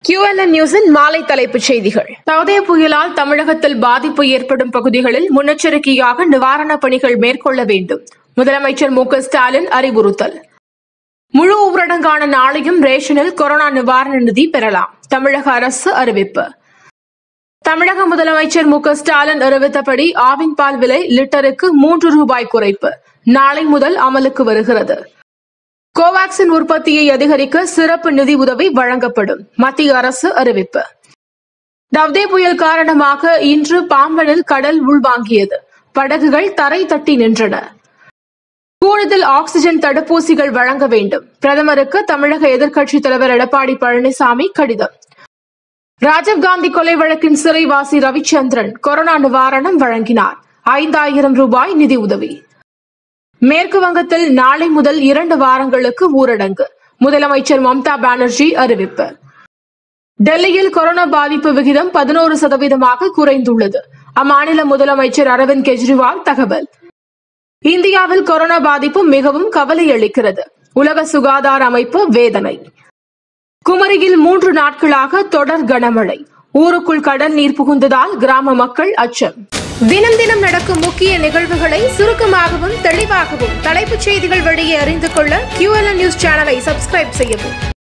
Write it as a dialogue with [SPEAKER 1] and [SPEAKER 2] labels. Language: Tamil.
[SPEAKER 1] QLN நியூஸின் மாலை தலைப்புச் செய்திகள் தவதே புயலால் தமிழகத்தில் பாதிப்பு ஏற்படும் பகுதிகளில் முன்னெச்சரிக்கையாக நிவாரணப் பணிகள் மேற்கொள்ள வேண்டும் முதலமைச்சர் மு க ஸ்டாலின் அறிவுறுத்தல் முழு ஊரடங்கான நாளையும் ரேஷனில் கொரோனா நிவாரண நிதி பெறலாம் தமிழக அரசு அறிவிப்பு தமிழக முதலமைச்சர் மு க ஸ்டாலின் அறிவித்தபடி ஆவின் பால் விலை லிட்டருக்கு மூன்று ரூபாய் குறைப்பு நாளை முதல் அமலுக்கு வருகிறது கோவாக்சின் உற்பத்தியை அதிகரிக்க சிறப்பு நிதி உதவி வழங்கப்படும் மத்திய அரசு அறிவிப்பு டவ்தே புயல் காரணமாக இன்று பாம்பனில் கடல் உள்வாங்கியது படகுகள் தரை தட்டி நின்றன கூடுதல் ஆக்ஸிஜன் தடுப்பூசிகள் வழங்க வேண்டும் பிரதமருக்கு தமிழக எதிர்க்கட்சித் தலைவர் எடப்பாடி பழனிசாமி கடிதம் ராஜீவ்காந்தி கொலை வழக்கின் சிறைவாசி ரவிச்சந்திரன் கொரோனா நிவாரணம் வழங்கினார் ஐந்தாயிரம் ரூபாய் நிதி உதவி மேற்கு வங்கத்தில் நாளை முதல் இரண்டு வாரங்களுக்கு ஊரடங்கு முதலமைச்சர் மம்தா பானர்ஜி அறிவிப்பு டெல்லியில் கொரோனா பாதிப்பு விகிதம் பதினோரு சதவீதமாக குறைந்துள்ளது அம்மாநில முதலமைச்சர் அரவிந்த் கெஜ்ரிவால் தகவல் இந்தியாவில் கொரோனா பாதிப்பு மிகவும் கவலை அளிக்கிறது உலக சுகாதார அமைப்பு வேதனை குமரியில் மூன்று நாட்களாக தொடர் கனமழை ஊருக்குள் கடல் நீர் புகுந்ததால் கிராம மக்கள் அச்சம் தினம் தினம் நடக்கும் முக்கிய நிகழ்வுகளை சுருக்கமாகவும் தெளிவாகவும் தலைப்புச் செய்திகள் வழியே அறிந்து கொள்ள QLN நியூஸ் சேனலை சப்ஸ்கிரைப் செய்யவும்